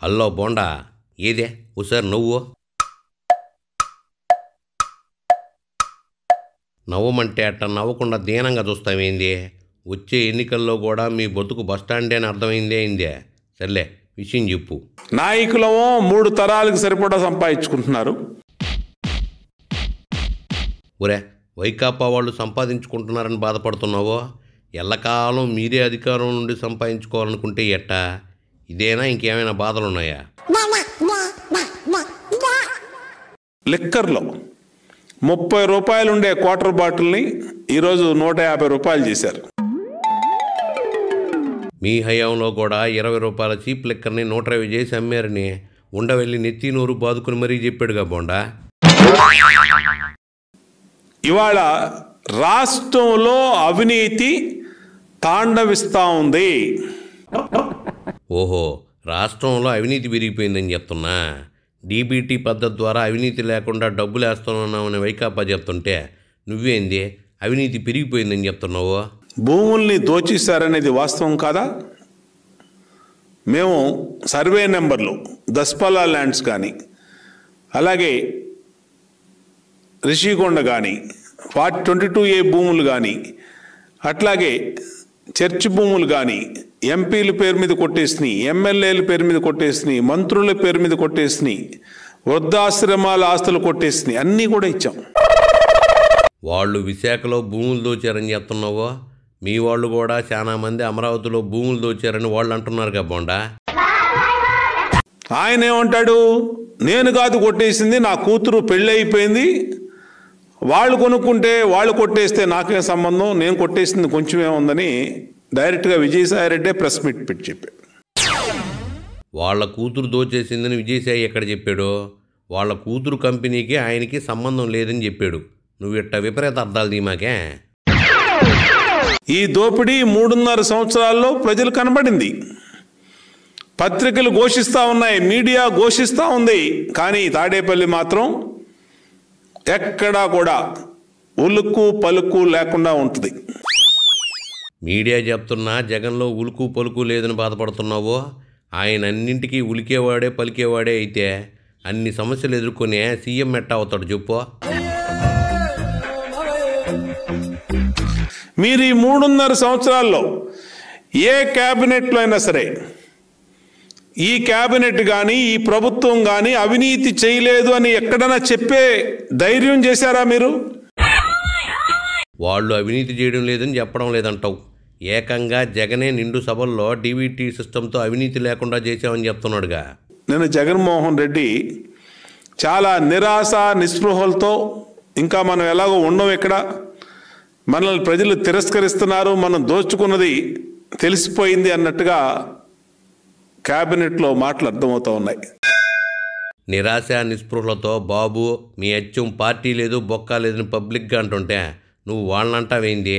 అల్లో బోండా ఏదే ఒకసారి నవ్వు నవ్వమంటే అట్ట నవ్వకుండా దీనంగా చూస్తామేంది వచ్చే ఎన్నికల్లో కూడా మీ బతుకు బస్టాండే అని అర్థమైందే అయిందే సర్లే విషయం చెప్పు నాయకులమో మూడు తరాలకు సరిపడా సంపాదించుకుంటున్నారు ఒరే వైకాపా వాళ్ళు సంపాదించుకుంటున్నారని బాధపడుతున్నావో ఎల్లకాలం మీరే అధికారం నుండి సంపాదించుకోవాలనుకుంటే ఎట్టా ఇదేనా ఇంకేమైనా బాధలు ఉన్నాయా లిక్కర్లో ముప్పై రూపాయలు ఉండే క్వార్టర్ బాటిల్ని ఈరోజు నూట యాభై రూపాయలు చేశారు మీ హయాంలో కూడా ఇరవై రూపాయల చీప్ లెక్కర్ని నూట ఇరవై చేసి అమ్మారని ఉండవెళ్ళి నెత్తి నూరు బాదుకుని మరీ చెప్పాడుగా బోండా ఇవాళ రాష్ట్రంలో అవినీతి తాండవిస్తా ఉంది ఓహో రాష్ట్రంలో అవినీతి విరిగిపోయిందని చెప్తున్నా డీబీటీ పద్ధతి ద్వారా అవినీతి లేకుండా డబ్బులు వేస్తున్నామని వైకాపా చెప్తుంటే నువ్వేంది అవినీతి పెరిగిపోయిందని చెప్తున్నావు భూముల్ని దోచేశారనేది వాస్తవం కాదా మేము సర్వే నెంబర్లు దస్పలా ల్యాండ్స్ కానీ అలాగే రిషికొండ కానీ ఫార్టీ ట్వంటీ టూ ఏ భూములు కానీ అట్లాగే చర్చ్ భూములు కానీ ఎంపీల పేరు మీద కొట్టేసినాయి ఎమ్మెల్యేల పేరు మీద కొట్టేసినాయి మంత్రుల పేరు మీద కొట్టేసినాయి వృద్ధాశ్రమాల ఆస్తులు కొట్టేసినాయి అన్నీ కూడా ఇచ్చాం వాళ్ళు విశాఖలో భూములు దోచారని చెప్తున్నావు మీ వాళ్ళు కూడా చాలా మంది అమరావతిలో భూములు దోచారని వాళ్ళు అంటున్నారు బోండా ఆయన ఏమంటాడు నేను కాదు కొట్టేసింది నా కూతురు పెళ్ళి అయిపోయింది వాళ్ళు కొనుక్కుంటే వాళ్ళు కొట్టేస్తే నాకేం సంబంధం నేను కొట్టేసింది కొంచెమే ఉందని డైరెక్ట్గా విజయసాయి రెడ్డే ప్రెస్ మీట్ పెట్టి చెప్పాడు వాళ్ళ కూతురు దోచేసిందని విజయసాయి ఎక్కడ చెప్పాడు వాళ్ళ కూతురు కంపెనీకి ఆయనకి సంబంధం లేదని చెప్పాడు నువ్వు ఇట్ట విపరీత అర్థాలు దీమాకే ఈ దోపిడీ మూడున్నర సంవత్సరాల్లో ప్రజలు కనబడింది పత్రికలు ఘోషిస్తూ ఉన్నాయి మీడియా ఘోషిస్తూ ఉంది కానీ తాడేపల్లి మాత్రం ఎక్కడా కూడా ఉలుక్కు పలుకు లేకుండా ఉంటుంది మీడియా చెప్తున్నా జగన్లో ఉలుకు పలుకు లేదని బాధపడుతున్నావు ఆయన అన్నింటికీ ఉలికేవాడే పలికేవాడే అయితే అన్ని సమస్యలు ఎదుర్కొనే సీఎం ఎట్టా అవుతాడు చెప్పు మీరు ఈ మూడున్నర సంవత్సరాల్లో ఏ క్యాబినెట్లో అయినా సరే ఈ క్యాబినెట్ కానీ ఈ ప్రభుత్వం కానీ అవినీతి చేయలేదు అని ఎక్కడైనా చెప్పే ధైర్యం చేశారా మీరు వాళ్ళు అవినీతి చేయడం లేదని చెప్పడం లేదంటావు ఏకంగా జగనే నిండు సభల్లో డీవీటీ సిస్టంతో అవినీతి లేకుండా చేశామని చెప్తున్నాడుగా నేను జగన్మోహన్ రెడ్డి చాలా నిరాశ నిస్పృహలతో ఇంకా మనం ఎలాగో ఉండం ఇక్కడ మనల్ని ప్రజలు తిరస్కరిస్తున్నారు మనం దోచుకున్నది తెలిసిపోయింది అన్నట్టుగా క్యాబినెట్లో మాటలు అర్థమవుతూ ఉన్నాయి నిరాశ నిస్పృహలతో బాబు మీ అచ్చం పార్టీ లేదు బొక్క లేదని పబ్లిక్గా అంటుంటే నువ్వు వాళ్ళంటావేంది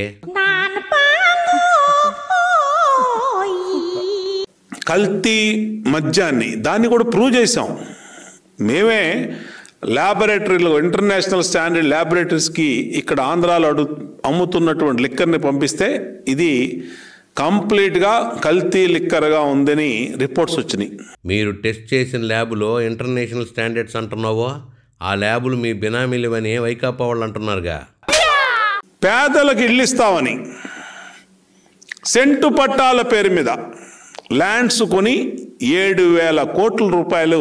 కల్తీ మద్యాన్ని దాన్ని కూడా ప్రూవ్ చేసాం మేమే ల్యాబొరేటరీలో ఇంటర్నేషనల్ స్టాండర్డ్ ల్యాబొరేటరీస్కి ఇక్కడ ఆంధ్రాలో అడు అమ్ముతున్నటువంటి లిక్కర్ని పంపిస్తే ఇది కంప్లీట్గా కల్తీ లిక్కర్గా ఉందని రిపోర్ట్స్ వచ్చినాయి మీరు టెస్ట్ చేసిన ల్యాబులో ఇంటర్నేషనల్ స్టాండర్డ్స్ అంటున్నావో ఆ ల్యాబులు మీ బినామీలవని వైకాపా వాళ్ళు అంటున్నారుగా పేదలకు ఇల్లు ఇస్తామని సెంటు పట్టాల పేరు మీద ల్యాండ్స్ కొని ఏడు వేల కోట్ల రూపాయలు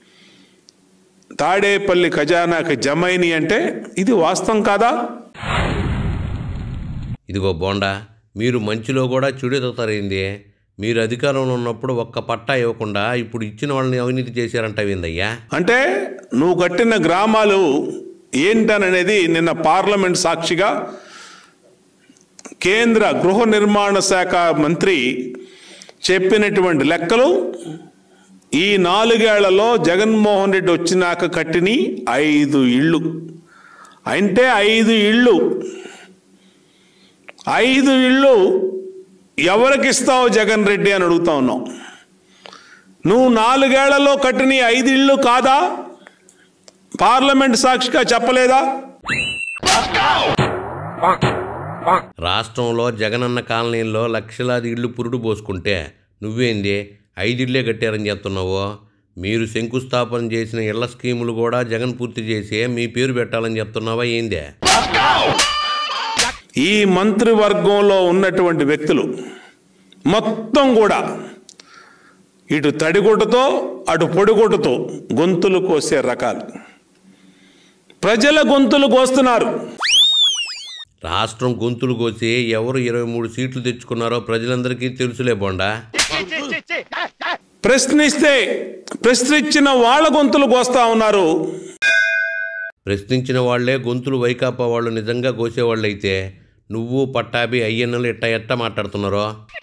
తాడేపల్లి ఖజానాకి జమైని అంటే ఇది వాస్తవం కాదా ఇదిగో బోండా మీరు మంచిలో కూడా చెడుతారేంది మీరు అధికారంలో ఉన్నప్పుడు ఒక్క పట్టా ఇవ్వకుండా ఇప్పుడు ఇచ్చిన వాళ్ళని అవినీతి చేశారంటావేందయ్యా అంటే నువ్వు కట్టిన గ్రామాలు ఏంటననేది నిన్న పార్లమెంట్ సాక్షిగా కేంద్ర గృహ నిర్మాణ శాఖ మంత్రి చెప్పినటువంటి లెక్కలు ఈ నాలుగేళ్లలో జగన్మోహన్ రెడ్డి వచ్చినాక కట్టిని ఐదు ఇళ్ళు అంటే ఐదు ఇళ్ళు ఐదు ఇళ్ళు ఎవరికి ఇస్తావు జగన్ రెడ్డి అని అడుగుతా ఉన్నాం నువ్వు నాలుగేళ్లలో కట్టిన ఈ ఐదు ఇళ్ళు కాదా పార్లమెంట్ సాక్షిగా చెప్పలేదా రాష్ట్రంలో జగనన్న కాలనీల్లో లక్షలాది ఇళ్ళు పురుడు పోసుకుంటే నువ్వేంది ఐదిళ్ళే కట్టారని చెప్తున్నావు మీరు శంకుస్థాపన చేసిన ఇళ్ల స్కీములు కూడా జగన్ పూర్తి చేసే మీ పేరు పెట్టాలని చెప్తున్నావా ఏందే ఈ మంత్రివర్గంలో ఉన్నటువంటి వ్యక్తులు మొత్తం కూడా ఇటు తడిగుడ్డతో అటు పొడిగుడ్డతో గొంతులు కోసే రకాలు ప్రజల గొంతులు కోస్తున్నారు రాష్ట్రం గొంతులు కోసి ఎవరు ఇరవై మూడు సీట్లు తెచ్చుకున్నారో ప్రజలందరికీ తెలుసులే బొండా ప్రశ్నిస్తే ప్రశ్నించిన వాళ్ళ గొంతులు కోస్తా ఉన్నారు ప్రశ్నించిన వాళ్లే గొంతులు వైకాపా వాళ్ళు నిజంగా కోసేవాళ్ళైతే నువ్వు పట్టాభి అయ్యన్నలు ఎట్ట ఎట్ట మాట్లాడుతున్నారో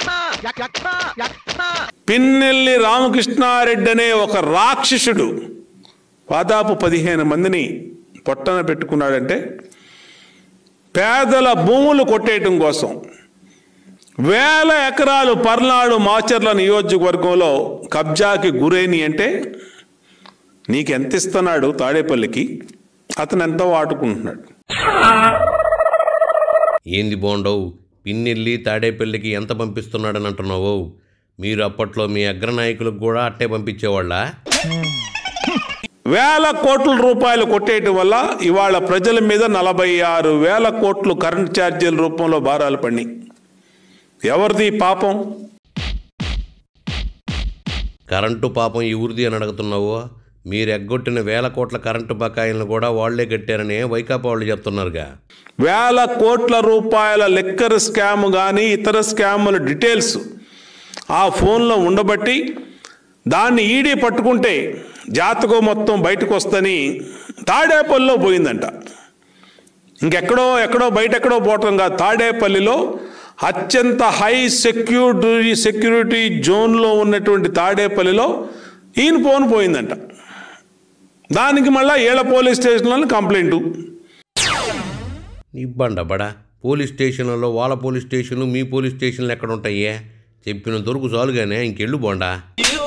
పిన్నెల్లి రామకృష్ణారెడ్డి అనే ఒక రాక్షసుడు దాదాపు పదిహేను మందిని పొట్టన పెట్టుకున్నాడంటే పేదల భూములు కొట్టేయటం కోసం వేల ఎకరాలు పర్నాడు మాచర్ల నియోజకవర్గంలో కబ్జాకి గురైన అంటే నీకు ఎంత ఇస్తున్నాడు తాడేపల్లికి అతను ఎంత వాడుకుంటున్నాడు ఏంది బోండవు పిన్నెల్లి తాడేపల్లికి ఎంత పంపిస్తున్నాడని అంటున్నావు మీరు అప్పట్లో మీ అగ్రనాయకులకు కూడా అట్టే పంపించేవాళ్ళా వేల కోట్ల రూపాయలు కొట్టేయటం వల్ల ఇవాళ ప్రజల మీద నలభై ఆరు వేల కోట్లు కరెంట్ ఛార్జీల రూపంలో భారాలు పడినాయి ఎవరిది ఈ పాపం కరెంటు పాపం ఎవరిది అని అడుగుతున్నావు మీరు ఎగ్గొట్టిన వేల కోట్ల కరెంటు బకాయిలను కూడా వాళ్లే కట్టారని వైకాపా వాళ్ళు చెప్తున్నారుగా వేల కోట్ల రూపాయల లెక్కర్ స్కామ్ కానీ ఇతర స్కాముల డీటెయిల్స్ ఆ ఫోన్లో ఉండబట్టి దాన్ని ఈడీ పట్టుకుంటే జాతకం మొత్తం బయటకు వస్తని తాడేపల్లిలో పోయిందంట ఇంకెక్కడో ఎక్కడో బయట ఎక్కడో పోవటం కాదు తాడేపల్లిలో అత్యంత హై సెక్యూరిటీ సెక్యూరిటీ జోన్లో ఉన్నటువంటి తాడేపల్లిలో ఈయన ఫోన్ పోయిందంట దానికి మళ్ళా ఏళ్ళ పోలీస్ స్టేషన్లో కంప్లైంట్ ఇబ్బండ బడా పోలీస్ స్టేషన్లలో వాళ్ళ పోలీస్ స్టేషన్లు మీ పోలీస్ స్టేషన్లు ఎక్కడ ఉంటాయే చెప్పిన దొరుకు చాలుగానే ఇంకెళ్ళు బోండా